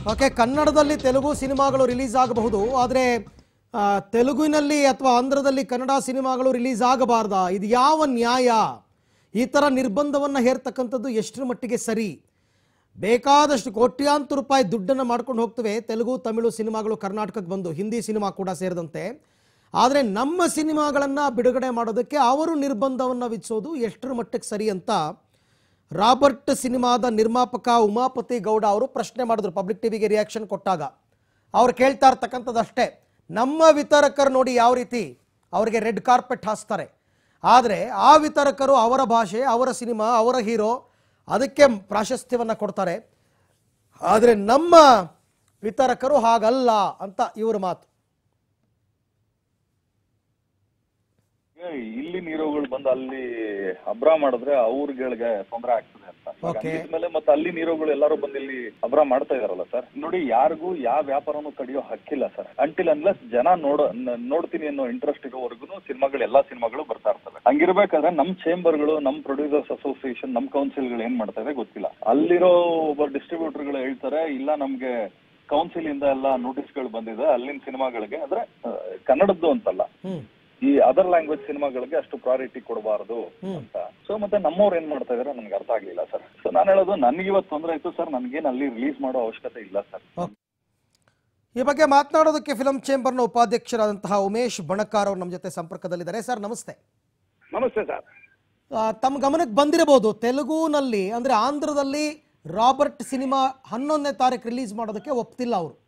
Okay ಕನ್ನಡದಲ್ಲಿ ತೆಲುಗು ಸಿನಿಮಾಗಳು release ಆಗಬಹುದು ಆದರೆ ಆ, ತೆಲುಗಿನಲ್ಲಿ ಅಥವಾ ಆಂಧ್ರದಲ್ಲಿ ಕನ್ನಡ ಸಿನಿಮಾಗಳು ರಿಲೀಸ್ ಆಗಬಾರ್ದಾ ಇದು ಯಾವ ನ್ಯಾಯ ಈ ಥರ ನಿರ್ಬಂಧವನ್ನು ಹೇರ್ತಕ್ಕಂಥದ್ದು ಎಷ್ಟರ ಮಟ್ಟಿಗೆ ಸರಿ ಬೇಕಾದಷ್ಟು ಕೋಟ್ಯಾಂತರ ರೂಪಾಯಿ ದುಡ್ಡನ್ನು ಮಾಡ್ಕೊಂಡು ಹೋಗ್ತವೆ ತೆಲುಗು ತಮಿಳು ಸಿನಿಮಾಗಳು ಕರ್ನಾಟಕಕ್ಕೆ ಬಂದು ಹಿಂದಿ ಸಿನಿಮಾ ಕೂಡ ಸೇರಿದಂತೆ ಆದರೆ ನಮ್ಮ ಸಿನಿಮಾಗಳನ್ನು ಬಿಡುಗಡೆ ಮಾಡೋದಕ್ಕೆ ಅವರು ನಿರ್ಬಂಧವನ್ನು ವಿಧಿಸೋದು ಎಷ್ಟರ ಮಟ್ಟಕ್ಕೆ ಸರಿ ಅಂತ ರಾಬರ್ಟ್ ಸಿನಿಮಾದ ನಿರ್ಮಾಪಕ ಉಮಾಪತಿ ಗೌಡ ಅವರು ಪ್ರಶ್ನೆ ಮಾಡಿದ್ರು ಪಬ್ಲಿಕ್ ಟಿವಿಗೆ ರಿಯಾಕ್ಷನ್ ಕೊಟ್ಟಾಗ ಅವ್ರು ಕೇಳ್ತಾ ಇರ್ತಕ್ಕಂಥದ್ದು ಅಷ್ಟೇ ನಮ್ಮ ವಿತರಕರು ನೋಡಿ ಯಾವ ರೀತಿ ಅವರಿಗೆ ರೆಡ್ ಕಾರ್ಪೆಟ್ ಹಾಸ್ತಾರೆ ಆದರೆ ಆ ವಿತರಕರು ಅವರ ಭಾಷೆ ಅವರ ಸಿನಿಮಾ ಅವರ ಹೀರೋ ಅದಕ್ಕೆ ಪ್ರಾಶಸ್ತ್ಯವನ್ನು ಕೊಡ್ತಾರೆ ಆದರೆ ನಮ್ಮ ವಿತರಕರು ಹಾಗಲ್ಲ ಅಂತ ಇವ್ರ ಮಾತು ಈಗ ಇಲ್ಲಿ ನೀರುಗಳು ಬಂದು ಅಲ್ಲಿ ಅಬ್ರ ಮಾಡಿದ್ರೆ ಅವ್ರಗಳಿಗೆ ತೊಂದರೆ ಆಗ್ತದೆ ಅಂತ Okay. ಮೇಲೆ ಮತ್ತೆ ಅಲ್ಲಿ ನೀರುಗಳು ಎಲ್ಲರೂ ಬಂದು ಇಲ್ಲಿ ಅಬ್ರ ಮಾಡ್ತಾ ಇದಾರಲ್ಲ ಸರ್ ನೋಡಿ ಯಾರಿಗೂ ಯಾವ ವ್ಯಾಪಾರನೂ ತಡೆಯೋ ಹಕ್ಕಿಲ್ಲ ಸರ್ ಅಂಟಿಲ್ ಅನ್ಲೆಸ್ ಜನ ನೋಡ ನ- ನೋಡ್ತೀನಿ ಅನ್ನೋ ಇಂಟ್ರೆಸ್ಟ್ ಇರೋವರೆಗೂ ಸಿನಿಮಾಗಳು ಎಲ್ಲಾ ಸಿನಿಮಾಗಳು ಬರ್ತಾ ಇರ್ತವೆ ಹಂಗಿರ್ಬೇಕಾದ್ರೆ ನಮ್ ಚೇಂಬರ್ಗಳು ನಮ್ ಪ್ರೊಡ್ಯೂಸರ್ಸ್ ಅಸೋಸಿಯೇಷನ್ ನಮ್ ಕೌನ್ಸಿಲ್ಗಳು ಏನ್ ಮಾಡ್ತಾ ಇದೆ ಗೊತ್ತಿಲ್ಲ ಅಲ್ಲಿರೋ ಒಬ್ಬ ಡಿಸ್ಟ್ರಿಬ್ಯೂಟರ್ಗಳು ಹೇಳ್ತಾರೆ ಇಲ್ಲ ನಮ್ಗೆ ಕೌನ್ಸಿಲ್ ಇಂದ ಎಲ್ಲ ನೋಟಿಸ್ಗಳು ಬಂದಿದೆ ಅಲ್ಲಿನ ಸಿನಿಮಾಗಳಿಗೆ ಅಂದ್ರೆ ಆ, ಕನ್ನಡದ್ದು ಅಂತಲ್ಲ ಹ್ಮ್ ಈ ಅದರ್ ಲ್ಯಾಂಗ್ವೇಜ್ ಸಿನಿಮಾಗಳಿಗೆ ಅಷ್ಟು ಪ್ರಾರಿಟಿ ಕೊಡಬಾರದು ಅಂತ ಸೊ ಮತ್ತೆ ನಮ್ಮವ್ರು ಏನ್ ಮಾಡ್ತಾ ಇದಾರೆ ನನ್ಗೆ ಅರ್ಥ ಆಗ್ಲಿಲ್ಲ ಸರ್ ಸೊ ನಾನು ಹೇಳೋದು ನನ್ಗೆ ಇವತ್ತು ತೊಂದರೆ ಆಯ್ತು ಸರ್ ನನ್ಗೇನ್ ಅಲ್ಲಿ ರಿಲೀಸ್ ಮಾಡೋ ಅವಶ್ಯಕತೆ ಇಲ್ಲ ಸರ್ ಈ ಬಗ್ಗೆ ಮಾತನಾಡೋದಕ್ಕೆ ಫಿಲಂ ಚೇಂಬರ್ನ ಉಪಾಧ್ಯಕ್ಷರಾದಂತಹ ಉಮೇಶ್ ಬಣಕಾರ್ ಅವರು ನಮ್ಮ ಜೊತೆ ಸಂಪರ್ಕದಲ್ಲಿದ್ದಾರೆ ಸರ್ ನಮಸ್ತೆ ನಮಸ್ತೆ ಸರ್ ಆ, ತಮ್ಮ ಗಮನಕ್ಕೆ ಬಂದಿರಬಹುದು ತೆಲುಗುನಲ್ಲಿ ಅಂದ್ರೆ ಆಂಧ್ರದಲ್ಲಿ ರಾಬರ್ಟ್ ಸಿನಿಮಾ ಹನ್ನೊಂದನೇ ತಾರೀಕು ರಿಲೀಸ್ ಮಾಡೋದಕ್ಕೆ ಒಪ್ತಿಲ್ಲ ಅವರು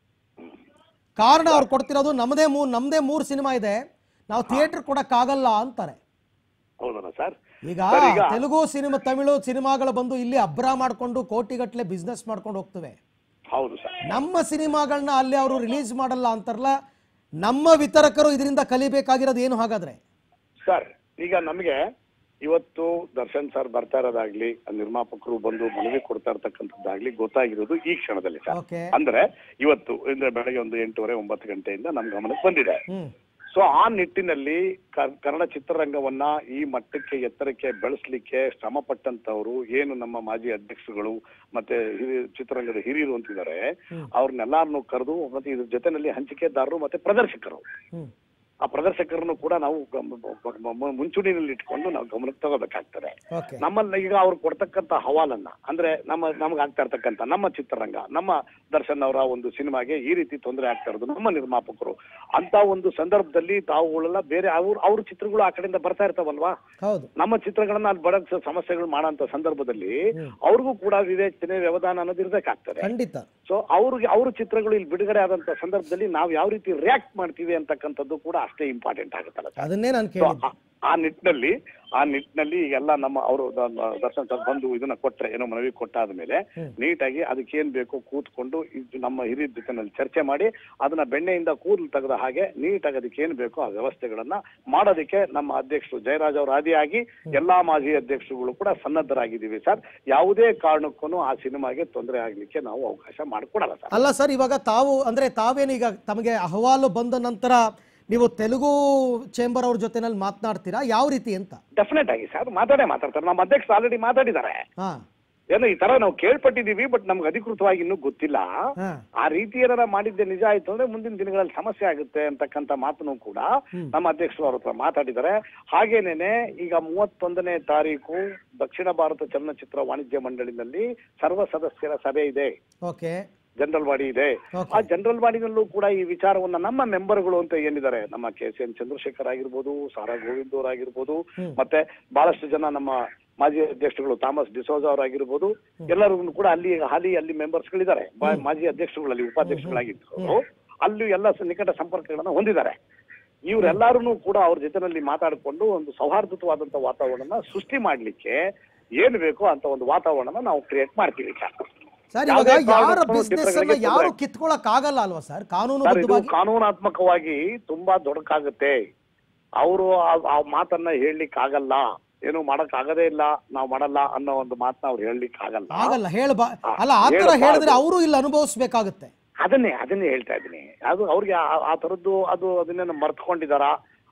ಕಾರಣ ಅವ್ರು ಕೊಡ್ತಿರೋದು ನಮ್ಮದೇ ಮೂರು ನಮ್ಮದೇ ಮೂರು ಸಿನಿಮಾ ಇದೆ ನಾವು ಥಿಯೇಟರ್ ಕೊಡಕ್ಕಾಗಲ್ಲ ಅಂತಾರೆ ಹೌದಲ್ಲ ಸರ್ ಈಗ ಸರ್, ಈಗ- ತೆಲುಗು ಸಿನಿಮಾ ತಮಿಳು ಸಿನಿಮಾಗಳು ಬಂದು ಇಲ್ಲಿ ಅಬ್ರ ಮಾಡ್ಕೊಂಡು ಕೋಟಿಗಟ್ಟಲೆ ಬಿಸ್ನೆಸ್ ಮಾಡ್ಕೊಂಡು ಹೋಗ್ತವೆ ಹೌದು ಸರ್ ನಮ್ಮ ಸಿನಿಮಾಗಳನ್ನ ಅಲ್ಲಿ ಅವರು ರಿಲೀಸ್ ಮಾಡಲ್ಲ ಅಂತಾರಲ್ಲ ನಮ್ಮ ವಿತರಕರು ಇದರಿಂದ ಕಲಿಬೇಕಾಗಿರೋದು ಏನು ಹಾಗಾದ್ರೆ ಸರ್ ಈಗ ನಮಗೆ ಇವತ್ತು ದರ್ಶನ್ ಸರ್ ಬರ್ತಾ ಇರೋದಾಗ್ಲಿ ಆ ನಿರ್ಮಾಪಕರು ಬಂದು ಮನವಿ ಕೊಡ್ತಾ ಇರ್ತಕ್ಕಂಥದ್ದಾಗ್ಲಿ ಗೊತ್ತಾಗಿರೋದು ಈ ಕ್ಷಣದಲ್ಲಿ ಸರ್ ಓಕೆ ಅಂದ್ರೆ ಇವತ್ತು ಅಂದ್ರೆ ಬೆಳಗ್ಗೆ ಒಂದು ಎಂಟೂವರೆ ಒಂಬತ್ತು ಗಂಟೆಯಿಂದ ನಮ್ ಗಮನಕ್ಕೆ ಬಂದಿದೆ ಹ್ಮ್ ಸೊ ಆ ನಿಟ್ಟಿನಲ್ಲಿ ಕ- ಕನ್ನಡ ಚಿತ್ರರಂಗವನ್ನ ಈ ಮಟ್ಟಕ್ಕೆ ಎತ್ತರಕ್ಕೆ ಬೆಳೆಸಲಿಕ್ಕೆ ಶ್ರಮ ಪಟ್ಟಂತವ್ರು ಏನು ನಮ್ಮ ಮಾಜಿ ಅಧ್ಯಕ್ಷರುಗಳು ಮತ್ತೆ ಹಿರಿಯ ಚಿತ್ರರಂಗದ ಹಿರಿಯರು ಅಂತಿದ್ದಾರೆ ಅವ್ರನ್ನೆಲ್ಲಾರನ್ನು ಕರೆದು ಮತ್ತೆ ಇದ್ರ ಜೊತೆನಲ್ಲಿ ಹಂಚಿಕೆದಾರರು ಮತ್ತೆ ಪ್ರದರ್ಶಕರು ಹ್ಮ್ ಆ ಪ್ರದರ್ಶಕರನ್ನು ಕೂಡ ನಾವು ಗಮ- ಮ- ಮ- ಮುಂಚೂಣಿನಲ್ಲಿ ಇಟ್ಕೊಂಡು ನಾವು ಗಮನಕ್ಕೆ ತಗೋಬೇಕಾಗ್ತದೆ ಓಕೆ ನಮ್ಮಲ್ಲಿ ಈಗ ಅವ್ರು ಕೊಡ್ತಕ್ಕಂತ ಹವಾಲನ್ನ ಅಂದ್ರೆ ನಮ್ಮ ನಮ್ಗೆ ಆಗ್ತಾ ಇರ್ತಕ್ಕಂತ ನಮ್ಮ ಚಿತ್ರರಂಗ ನಮ್ಮ ದರ್ಶನ್ ಅವರ ಒಂದು ಸಿನಿಮಾಗೆ ಈ ರೀತಿ ತೊಂದರೆ ಆಗ್ತಾ ಇರೋದು ನಮ್ಮ ನಿರ್ಮಾಪಕರು ಅಂತ ಒಂದು ಸಂದರ್ಭದಲ್ಲಿ ತಾವುಗಳೆಲ್ಲ ಬೇರೆ ಅವ್ರ ಅವ್ರ ಚಿತ್ರಗಳು ಆ ಕಡೆಯಿಂದ ಬರ್ತಾ ಇರ್ತಾವಲ್ವಾ ಹೌದು ನಮ್ಮ ಚಿತ್ರಗಳನ್ನ ಅಲ್ಲಿ ಬಡಕ್ ಸಮಸ್ಯೆಗಳು ಮಾಡೋಂತ ಸಂದರ್ಭದಲ್ಲಿ ಅವ್ರಿಗೂ ಕೂಡ ವಿವೇಚನೆ ವ್ಯವಧಾನ ಅನ್ನೋದು ಇರ್ಬೇಕಾಗ್ತದೆ ಖಂಡಿತ ಸೊ ಅವ್ರಿಗೆ ಅವ್ರ ಚಿತ್ರಗಳು ಇಲ್ಲಿ ಬಿಡುಗಡೆ ಆದಂತ ಸಂದರ್ಭದಲ್ಲಿ ನಾವು ಯಾವ ರೀತಿ ರಿಯಾಕ್ಟ್ ಮಾಡ್ತೀವಿ ಅಂತಕ್ಕಂಥದ್ದು ಕೂಡ ಅಷ್ಟೇ ಇಂಪಾರ್ಟೆಂಟ್ ಆಗುತ್ತಲ್ಲ ಸರ್ ಅದನ್ನೇ ನಾನು ಸೊ ಕೇಳಿದ್ದೆ ಆ- ಆ ನಿಟ್ಟಿನಲ್ಲಿ ಆ ನಿಟ್ಟಿನಲ್ಲಿ ಈಗೆಲ್ಲ ನಮ್ಮ ಅವರು ದರ್ಶನ್ ಸರ್ ಬಂದು ಇದನ್ನ ಕೊಟ್ರೆ ಏನೋ ಮನವಿ ಕೊಟ್ಟಾದ ಮೇಲೆ ನೀಟಾಗಿ ಅದಕ್ಕೆ ಏನ್ ಬೇಕು ಕೂತ್ಕೊಂಡು ಇದು ನಮ್ಮ ಹಿರಿಯ ಜೊತೆನಲ್ಲಿ ಚರ್ಚೆ ಮಾಡಿ ಅದನ್ನ ಬೆಣ್ಣೆಯಿಂದ ಕೂದಲು ತೆಗೆದ ಹಾಗೆ ನೀಟಾಗಿ ಅದಕ್ಕೆ ಏನ್ ಬೇಕೋ ಆ ವ್ಯವಸ್ಥೆಗಳನ್ನ ಮಾಡೋದಕ್ಕೆ ನಮ್ಮ ಅಧ್ಯಕ್ಷರು ಜಯರಾಜ್ ಅವರು ಆದಿಯಾಗಿ ಎಲ್ಲಾ ಮಾಜಿ ಅಧ್ಯಕ್ಷರುಗಳು ಕೂಡ ಸನ್ನದ್ಧರಾಗಿದ್ದೀವಿ ಸರ್ ಯಾವುದೇ ಕಾರಣಕ್ಕೂ ಆ ಸಿನಿಮಾಗೆ ತೊಂದರೆ ಆಗ್ಲಿಕ್ಕೆ ನಾವು ಅವಕಾಶ ಮಾಡಿಕೊಡಲ್ಲ ಸರ್ ಅಲ್ಲ ಸರ್ ಇವಾಗ ತಾವು ಅಂದ್ರೆ ತಾವೇನು ಈಗ ತಮಗೆ ಅಹವಾಲು ಬಂದ ನಂತರ ನೀವು ತೆಲುಗು ಚೇಂಬರ್ ಅವ್ರ ಜೊತೆನಲ್ಲಿ ಮಾತನಾಡ್ತೀರಾ ಯಾವ ರೀತಿ ಅಂತ ಡೆಫಿನೆಟ್ ಆಗಿ ಸರ್ ಮಾತಾಡೇ ಮಾತಾಡ್ತಾರೆ ನಮ್ಮ ಅಧ್ಯಕ್ಷರು ಆಲ್ರೆಡಿ ಮಾತಾಡಿದ್ದಾರೆ ಹಾ ಏನೋ ಈ ತರ ನಾವು ಕೇಳ್ಪಟ್ಟಿದೀವಿ ಬಟ್ ನಮ್ಗೆ ಅಧಿಕೃತವಾಗಿ ಇನ್ನೂ ಗೊತ್ತಿಲ್ಲ ಹಾ ಆ ರೀತಿ ಏನಾರ ಮಾಡಿದ್ದೆ ನಿಜ ಆಯ್ತು ಅಂದ್ರೆ ಮುಂದಿನ ದಿನಗಳಲ್ಲಿ ಸಮಸ್ಯೆ ಆಗುತ್ತೆ ಅಂತಕ್ಕಂತ ಮಾತನ್ನು ಕೂಡ ನಮ್ಮ ಅಧ್ಯಕ್ಷರು ಅವ್ರ ಹತ್ರ ಮಾತಾಡಿದ್ದಾರೆ ಹಾಗೇನೇನೆ ಈಗ ಮೂವತ್ತೊಂದನೇ ತಾರೀಕು ದಕ್ಷಿಣ ಭಾರತ ಚಲನಚಿತ್ರ ವಾಣಿಜ್ಯ ಮಂಡಳಿನಲ್ಲಿ ಸರ್ವ ಸದಸ್ಯರ ಸಭೆ ಇದೆ ಓಕೆ ಜನರಲ್ ಬಾಡಿ ಇದೆ Okay. ಆ ಜನರಲ್ ಬಾಡಿನಲ್ಲೂ ಕೂಡ ಈ ವಿಚಾರವನ್ನ ನಮ್ಮ ಮೆಂಬರ್ಗಳು ಅಂತ ಏನಿದ್ದಾರೆ ನಮ್ಮ ಕೆ ಸಿ ಎನ್ ಚಂದ್ರಶೇಖರ್ ಆಗಿರ್ಬೋದು ಸಾರಾ ಗೋವಿಂದ್ ಅವ್ರು ಆಗಿರ್ಬೋದು ಮತ್ತೆ ಬಹಳಷ್ಟು ಜನ ನಮ್ಮ ಮಾಜಿ ಅಧ್ಯಕ್ಷರುಗಳು ಥಾಮಸ್ ಡಿಸೋಜಾ ಅವರಾಗಿರ್ಬೋದು ಎಲ್ಲರಿಗೂ ಕೂಡ ಅಲ್ಲಿ ಹಾಲಿ ಅಲ್ಲಿ ಮೆಂಬರ್ಸ್ ಗಳಿದ್ದಾರೆ ಬಾ- ಮಾಜಿ ಅಧ್ಯಕ್ಷರುಗಳಲ್ಲಿ ಉಪಾಧ್ಯಕ್ಷರುಗಳಾಗಿದ್ರು ಅಲ್ಲಿ ಎಲ್ಲ ಸ- ನಿಕಟ ಸಂಪರ್ಕಗಳನ್ನ ಹೊಂದಿದ್ದಾರೆ ಇವರೆಲ್ಲರೂ ಕೂಡ ಅವ್ರ ಜೊತೆನಲ್ಲಿ ಮಾತಾಡಿಕೊಂಡು ಒಂದು ಸೌಹಾರ್ದಯುತವಾದಂತ ವಾತಾವರಣನ ಸೃಷ್ಟಿ ಮಾಡ್ಲಿಕ್ಕೆ ಏನ್ ಬೇಕೋ ಅಂತ ಒಂದು ವಾತಾವರಣನ ನಾವು ಕ್ರಿಯೇಟ್ ಮಾಡ್ತೀವಿ ಸರ್ ಸರ್ ಇವಾಗ ಯಾವುದೇ ಯಾರ ಕಾರಣಕ್ಕೂ ಬಿಸ್ನೆಸ್ ಅನ್ನ ಚಿತ್ರಗಳಿಗೆ ಯಾರು ತೊಂದ್ರೆ- ಕಿತ್ಕೊಳಕ್ ಆಗಲ್ಲ ಅಲ್ವಾ ಸರ್ ಸರ್ ಇದು ಕಾನೂನುಬದ್ಧವಾಗಿ ಕಾನೂನಾತ್ಮಕವಾಗಿ ತುಂಬಾ ದೊಡ್ಡಕಾಗುತ್ತೆ ಅವರು ಆ ಮಾತನ್ನ ಹೇಳಲಿಕ್ಕೆ ಆಗಲ್ಲ ಏನು ಮಾಡಕ್ ಆಗದೇ ಇಲ್ಲ ನಾವು ಮಾಡಲ್ಲ ಅನ್ನೋ ಒಂದು ಮಾತನ್ನ ಅವ್ರು ಹೇಳಲಿಕ್ಕೆ ಆಗಲ್ಲ ಆಗಲ್ಲ ಹೇಳಬಾ ಆ, ಅಲ್ಲ ಆ ತರ ಹೇಳ್ಬಾರ್ದು. ಹೇಳಿದ್ರೆ ಅವರು ಇಲ್ಲಿ ಅನುಭವಿಸ್ಬೇಕಾಗುತ್ತೆ ಅದನ್ನೇ ಅದನ್ನೇ ಹೇಳ್ತಾ ಇದ್ದೀನಿ ಅದು ಅವ್ರಿಗೆ ಆ- ಆ ತರದ್ದು ಅದು ಅದನ್ನೇನು ಮರ್ತ್ಕೊಂಡಿದಾರ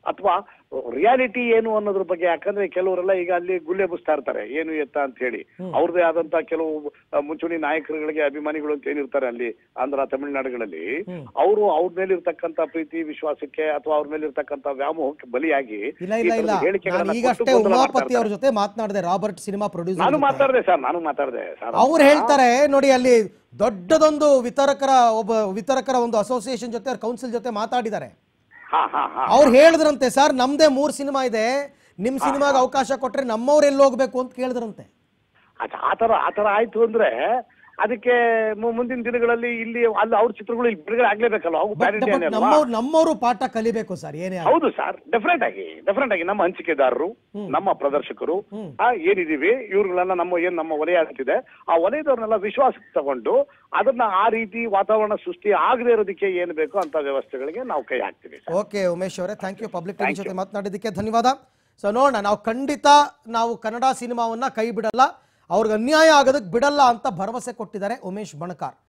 ಅಥವಾ ರಿಯಾಲಿಟಿ ಏನು ಅನ್ನೋದ್ರ ಬಗ್ಗೆ ಯಾಕಂದ್ರೆ ಕೆಲವರೆಲ್ಲ ಈಗ ಅಲ್ಲಿ ಗುಲ್ಲೆ ಬುಸ್ತಾ ಇರ್ತಾರೆ ಏನು ಎತ್ತ ಅಂತ ಹೇಳಿ ಅವ್ರದೇ ಆದಂತ ಕೆಲವು ಆ, ಮುಂಚೂಣಿ ನಾಯಕರುಗಳಿಗೆ ಅಭಿಮಾನಿಗಳು ಅಂತ ಏನಿರ್ತಾರೆ ಅಲ್ಲಿ ಆಂಧ್ರ ತಮಿಳುನಾಡುಗಳಲ್ಲಿ ಅವರು ಅವ್ರ ಮೇಲೆ ಇರ್ತಕ್ಕಂತ ಪ್ರೀತಿ ವಿಶ್ವಾಸಕ್ಕೆ ಅಥವಾ ಅವ್ರ ಮೇಲೆ ಇರ್ತಕ್ಕಂತ ವ್ಯಾಮೋಹಕ್ಕೆ ಬಲಿಯಾಗಿ ಇಲ್ಲ ಈ ಇಲ್ಲ ಥರದ ಇಲ್ಲ ಹೇಳಿಕೆಗಳನ್ನ ನಾನು ಕೊಟ್ಟು ಈಗಷ್ಟೇ ಗೊಂದಲ ಮಾಡ್ತಾ ಉಮಾಪತಿ ಅವ್ರ ಇರ್ತಾರೆ. ಜೊತೆ ಮಾತನಾಡಿದೆ ರಾಬರ್ಟ್ ಸಿನಿಮಾ ನಾನು ಪ್ರೊಡ್ಯೂಸರ್ ಮಾತಾಡಿದೆ ಸರ್ ನಾನು ಮಾತಾಡಿದೆ ಸರ್ ಅವ್ರು ಹೇಳ್ತಾರೆ ನೋಡಿ ಅಲ್ಲಿ ದೊಡ್ಡದೊಂದು ವಿತರಕರ ಒಬ್ಬ ವಿತರಕರ ಒಂದು ಅಸೋಸಿಯೇಷನ್ ಜೊತೆ ಕೌನ್ಸಿಲ್ ಜೊತೆ ಮಾತಾಡಿದ್ದಾರೆ ಹಾ ಹಾ ಹಾ ಅವ್ರು ಹೇಳಿದ್ರಂತೆ ಸರ್ ನಮ್ದೇ ಮೂರ್ ಸಿನಿಮಾ ಇದೆ ನಿಮ್ ಸಿನಿಮಾಗೆ ಅವಕಾಶ ಕೊಟ್ರೆ ನಮ್ಮವ್ರು ಎಲ್ಲಿ ಹೋಗ್ಬೇಕು ಅಂತ ಕೇಳಿದ್ರಂತೆ ಅಚ್ಚ, ಆ ತರ ಆ ತರ ಆಯ್ತು ಅಂದ್ರೆ ಅದಕ್ಕೆ ಮು- ಮುಂದಿನ ದಿನಗಳಲ್ಲಿ ಇಲ್ಲಿ ಅಲ್ಲಿ ಅವ್ರ ಚಿತ್ರಗಳು ಇಲ್ಲಿ ಬಿಡುಗಡೆ ಆಗ್ಲೇಬೇಕಲ್ಲ ಅವು parity ಏನೇ ಅಲ್ವಾ? ನಮ್ಮವ್ರು ನಮ್ಮವರು ಪಾಠ ಕಲಿಬೇಕು ಸರ್ ಏನೇ ಆಗ್ಲಿ. ಹೌದು ಸರ್ ಡೆಫಿನೆಟ್ ಆಗಿ ಡೆಫಿನೆಟ್ ಆಗಿ ನಮ್ಮ ಹಂಚಿಕೆದಾರರು ನಮ್ಮ ಪ್ರದರ್ಶಕರು ಆ, ಏನಿದೀವಿ ಇವ್ರುಗಳನ್ನ ನಮ್ಮ ಏನ್ ನಮ್ಮ ವಲಯ ಅಂತಿದೆ ಆ ವಲಯದವ್ರನ್ನೆಲ್ಲ ವಿಶ್ವಾಸಕ್ಕೆ ತಗೊಂಡು ಅದನ್ನ ಆ ರೀತಿ ವಾತಾವರಣ ಸೃಷ್ಟಿ ಆಗದೆ ಇರೋದಕ್ಕೆ ಏನ್ ಬೇಕೋ ಅಂತ ವ್ಯವಸ್ಥೆಗಳಿಗೆ ನಾವು ಕೈ ಹಾಕ್ತೀವಿ ಸರ್. ಓಕೆ ಉಮೇಶ್ ಅವರೇ ಥ್ಯಾಂಕ್ ಯು ಪಬ್ಲಿಕ್ ಟಿವಿ ಜೊತೆ ಮಾತನಾಡಿದ್ದಕ್ಕೆ ಧನ್ಯವಾದ ಸೊ ನೋಡೋಣ ನಾವು ಖಂಡಿತ ನಾವು ಕನ್ನಡ ಸಿನಿಮಾವನ್ನ ಕೈ ಬಿಡಲ್ಲ ಅವ್ರಿಗೆ ಅನ್ಯಾಯ ಆಗೋದಕ್ಕೆ ಬಿಡಲ್ಲ ಅಂತ ಭರವಸೆ ಕೊಟ್ಟಿದ್ದಾರೆ ಉಮೇಶ್ ಬಣಕಾರ್